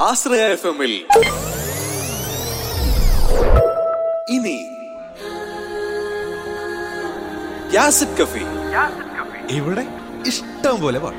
ആശ്രയ F എമ്മിൽ ഇനി യാസിഡ് കഫി ഇവിടെ ഇഷ്ടം പോലെ പാട്ട്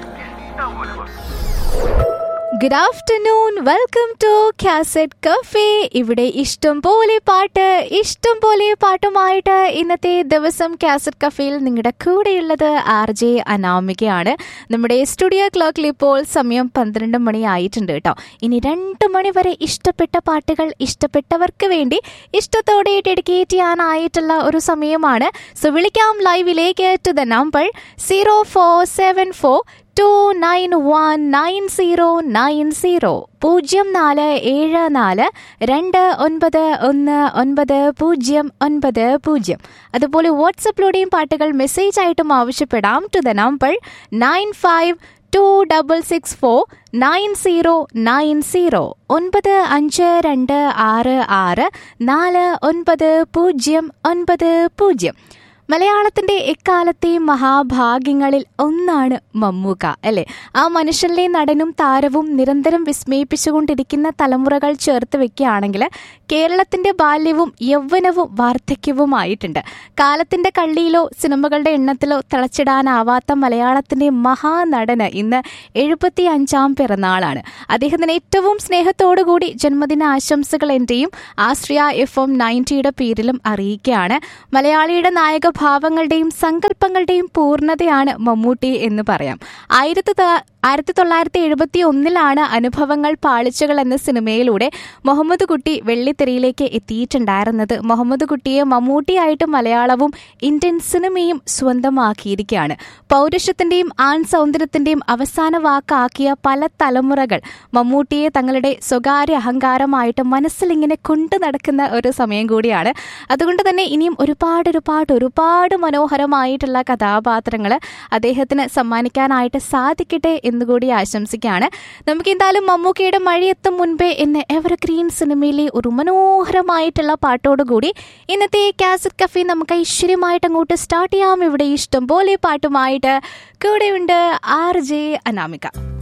good afternoon welcome to cassette cafe ഇവിടെ ഇഷ്ടം പോലെ പാട്ട് ഇഷ്ടം പോലെ പാട്ടുമായിട്ട് ഇന്നത്തെ ദിവസം കാസറ്റ് കഫേയിൽ നിങ്ങളുടെ കൂടെയുള്ളത് ആർ ജെ അനാമികയാണ് നമ്മുടെ സ്റ്റുഡിയോ ക്ലോക്കിൽ ഇപ്പോൾ സമയം പന്ത്രണ്ട് മണി ആയിട്ടുണ്ട് കേട്ടോ ഇനി രണ്ട് മണി വരെ ഇഷ്ടപ്പെട്ട പാട്ടുകൾ ഇഷ്ടപ്പെട്ടവർക്ക് വേണ്ടി ഇഷ്ടത്തോടെ ഡെഡിക്കേറ്റ് ചെയ്യാനായിട്ടുള്ള ഒരു സമയമാണ് സോ വിളിക്കാം ലൈവിലേക്ക് to the number zero four seven four two nine one nine zero nine zero പൂജ്യം നാല് ഏഴ് നാല് രണ്ട് ഒൻപത് ഒന്ന് ഒൻപത് പൂജ്യം ഒൻപത് പൂജ്യം അതുപോലെ വാട്സപ്പിലൂടെയും പാട്ടുകൾ മെസ്സേജ് ആയിട്ടും ആവശ്യപ്പെടാം to the number nine five two double six four nine zero nine zero ഒൻപത് അഞ്ച് രണ്ട് ആറ് ആറ് നാല് ഒൻപത് പൂജ്യം ഒൻപത് പൂജ്യം മലയാളത്തിന്റെ എക്കാലത്തെ മഹാഭാഗ്യങ്ങളിൽ ഒന്നാണ് മമ്മൂക്ക അല്ലെ ആ മനുഷ്യനിലെ നടനും താരവും നിരന്തരം വിസ്മയിപ്പിച്ചുകൊണ്ടിരിക്കുന്ന തലമുറകൾ ചേർത്ത് വെക്കുകയാണെങ്കിൽ കേരളത്തിന്റെ ബാല്യവും യൗവനവും വാർദ്ധക്യവുമായിട്ടുണ്ട് കാലത്തിന്റെ കള്ളിയിലോ സിനിമകളുടെ എണ്ണത്തിലോ തിളച്ചിടാനാവാത്ത മലയാളത്തിന്റെ മഹാനടന് ഇന്ന് എഴുപത്തി അഞ്ചാം പിറന്നാളാണ് അദ്ദേഹത്തിന് ഏറ്റവും സ്നേഹത്തോടുകൂടി ജന്മദിന ആശംസകൾ എന്റെയും ആശ്രിയ എഫ് എം നയൻറ്റിയുടെ പേരിലും അറിയിക്കുകയാണ് മലയാളിയുടെ നായക ഭാവങ്ങളുടെയും സങ്കല്പങ്ങളുടെയും പൂർണ്ണതയാണ് മമ്മൂട്ടി എന്ന് പറയാം ആയിരത്തി ആയിരത്തി തൊള്ളായിരത്തി എഴുപത്തി ഒന്നിലാണ് അനുഭവങ്ങൾ പാളിച്ചകൾ എന്ന സിനിമയിലൂടെ മുഹമ്മദ് കുട്ടി വെള്ളിത്തിരയിലേക്ക് എത്തിയിട്ടുണ്ടായിരുന്നത് മുഹമ്മദ് കുട്ടിയെ മമ്മൂട്ടിയായിട്ട് മലയാളവും ഇന്ത്യൻ സിനിമയും സ്വന്തമാക്കിയിരിക്കുകയാണ് പൗരുഷത്തിന്റെയും ആൺ സൗന്ദര്യത്തിന്റെയും അവസാന വാക്കാക്കിയ പല തലമുറകൾ മമ്മൂട്ടിയെ തങ്ങളുടെ സ്വകാര്യ അഹങ്കാരമായിട്ട് മനസ്സിലിങ്ങനെ കൊണ്ടു നടക്കുന്ന ഒരു സമയം കൂടിയാണ് അതുകൊണ്ട് തന്നെ ഇനിയും ഒരുപാട് ഒരുപാട് ഒരുപാട് മനോഹരമായിട്ടുള്ള കഥാപാത്രങ്ങൾ അദ്ദേഹത്തിന് സമ്മാനിക്കാനായിട്ട് സാധിക്കട്ടെ എന്നുകൂടി ആശംസിക്കുകയാണ് നമുക്ക് എന്തായാലും മമ്മൂക്കയുടെ മഴയെത്തും മുൻപേ എന്ന എവർഗ്രീൻ സിനിമയിലെ ഒരു മനോഹരമായിട്ടുള്ള പാട്ടോടുകൂടി ഇന്നത്തെ കാസറ്റ് കഫേ നമുക്ക് ഐശ്വര്യമായിട്ട് അങ്ങോട്ട് സ്റ്റാർട്ട് ചെയ്യാം ഇവിടെ ഇഷ്ടം പോലെ പാട്ടുമായിട്ട് കൂടെയുണ്ട് ആർ ജെ അനാമിക